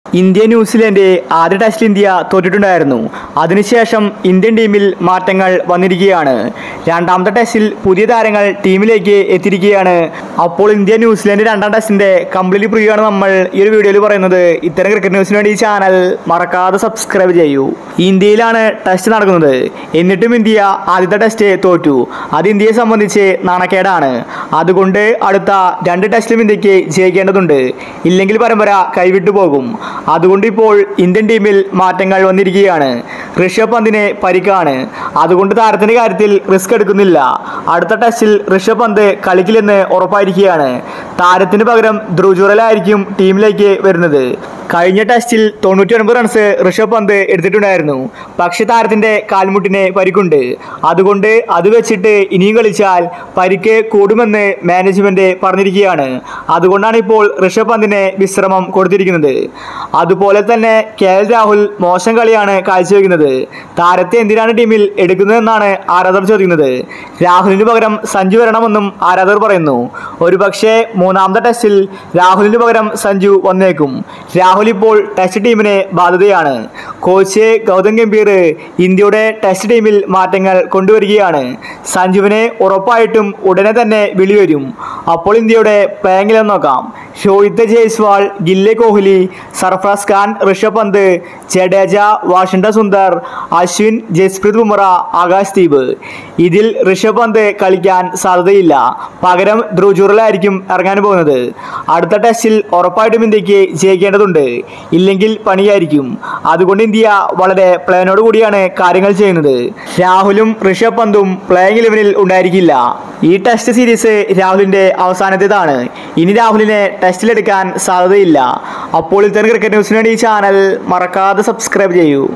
India New Zealand ആദ്യ ടെസ്റ്റിൽ India തോറ്റിട്ടുണ്ടായിരുന്നു അതിനുശേഷം ഇന്ത്യൻ ടീമിൽ മാറ്റങ്ങൾ വന്നിരിക്കുകയാണ് രണ്ടാമത്തെ ടെസ്റ്റിൽ പുതിയ താരങ്ങൾ ടീമിലേക്ക് എത്തിയിരിക്കുകയാണ് അപ്പോൾ ഇന്ത്യ ന്യൂസിലൻഡ് രണ്ടാം ടെസ്റ്റിന്റെ കംപ്ലീറ്റ് പ്രിവ്യൂ ആണ് നമ്മൾ ഈ ഒരു വീഡിയോയിൽ പറയുന്നത് ഇത്തരം ക്രിക്കറ്റ് ന്യൂസിന് വേണ്ടി ഈ ചാനൽ മറക്കാതെ സബ്സ്ക്രൈബ് ചെയ്യൂ ഇന്ത്യയിലാണ് ടെസ്റ്റ് നടക്കുന്നത് എന്നിട്ടും ഇന്ത്യ ആദ്യത്തെ ടെസ്റ്റ് തോറ്റു അത് ഇന്ത്യയെ സംബന്ധിച്ച് നാണക്കേടാണ് അതുകൊണ്ട് അടുത്ത രണ്ട് ടെസ്റ്റിലും ഇന്ത്യക്ക് ജയിക്കേണ്ടതുണ്ട് ഇല്ലെങ്കിൽ പരമ്പര കൈവിട്ടു പോകും അതുകൊണ്ട് ഇപ്പോൾ ഇന്ത്യൻ ടീമിൽ മാറ്റങ്ങൾ വന്നിരിക്കുകയാണ് ഋഷഭ് പന്തിന് പരിക്കാണ് അതുകൊണ്ട് താരത്തിന്റെ കാര്യത്തിൽ റിസ്ക് എടുക്കുന്നില്ല അടുത്ത ടെസ്റ്റിൽ ഋഷഭ് പന്ത് കളിക്കില്ലെന്ന് ഉറപ്പായിരിക്കുകയാണ് താരത്തിന് പകരം ധ്രുവ് ജുറലായിരിക്കും ടീമിലേക്ക് വരുന്നത് കഴിഞ്ഞ ടെസ്റ്റിൽ തൊണ്ണൂറ്റി ഒൻപത് റൺസ് ഋഷഭ് പന്ത് എടുത്തിട്ടുണ്ടായിരുന്നു പക്ഷെ താരത്തിന്റെ കാൽമുട്ടിന് പരിക്കുണ്ട് അതുകൊണ്ട് അത് വെച്ചിട്ട് ഇനിയും കളിച്ചാൽ പരിക്ക് കൂടുമെന്ന് മാനേജ്മെന്റ് പറഞ്ഞിരിക്കുകയാണ് അതുകൊണ്ടാണ് ഇപ്പോൾ ഋഷഭ് പന്തിന് വിശ്രമം കൊടുത്തിരിക്കുന്നത് അതുപോലെ തന്നെ കെ എൽ രാഹുൽ മോശം കളിയാണ് കാഴ്ചവെക്കുന്നത് താരത്തെ എന്തിനാണ് ടീമിൽ എടുക്കുന്നതെന്നാണ് ആരാധകർ ചോദിക്കുന്നത് രാഹുലിന് പകരം സഞ്ജു വരണമെന്നും ആരാധകർ പറയുന്നു ഒരു പക്ഷേ മൂന്നാമത്തെ ടെസ്റ്റിൽ രാഹുലിന് പകരം സഞ്ജു വന്നേക്കും രാഹുൽ ഇപ്പോൾ ടെസ്റ്റ് ടീമിന് ബാധ്യതയാണ് കോച്ച് ഗൗതം ഗംഭീർ ഇന്ത്യയുടെ ടെസ്റ്റ് ടീമിൽ മാറ്റങ്ങൾ കൊണ്ടുവരികയാണ് സഞ്ജുവിനെ ഉറപ്പായിട്ടും ഉടനെ തന്നെ വിളി വരും അപ്പോൾ ഇന്ത്യയുടെ പ്ലേയിങ്ങിലെന്ന് നോക്കാം രോഹിത് ജയ്സ്വാൾ ഗില്ലെ കോഹ്ലി സർഫറാസ് ഖാൻ ഋഷഭ് പന്ത് ജഡേജ വാഷിംഗ്ടൺ സുന്ദർ അശ്വിൻ ജസ്പ്രീത് ബുംറ ആകാശ് ദീപ് ഇതിൽ ഋഷഭ് പന്ത് കളിക്കാൻ സാധ്യതയില്ല പകരം ധ്രുവ് ജുറലായിരിക്കും ഇറങ്ങാൻ പോകുന്നത് അടുത്ത ടെസ്റ്റിൽ ഉറപ്പായിട്ടും ഇന്ത്യക്ക് ജയിക്കേണ്ടതുണ്ട് ഇല്ലെങ്കിൽ പണിയായിരിക്കും അതുകൊണ്ട് ഇന്ത്യ വളരെ പ്ലാനോട് കൂടിയാണ് കാര്യങ്ങൾ ചെയ്യുന്നത് രാഹുലും ഋഷഭ് പന്തും പ്ലേയിങ് ഇലവനിൽ ഉണ്ടായിരിക്കില്ല ഈ ടെസ്റ്റ് സീരീസ് രാഹുലിന്റെ അവസാനത്തേതാണ് ഇനി രാഹുലിനെ ടെസ്റ്റിലെടുക്കാൻ സാധ്യതയില്ല അപ്പോൾ ഇത്തരം ക്രിക്കറ്റ് ന്യൂസിന് വേണ്ടി ഈ ചാനൽ മറക്കാതെ സബ്സ്ക്രൈബ് ചെയ്യൂ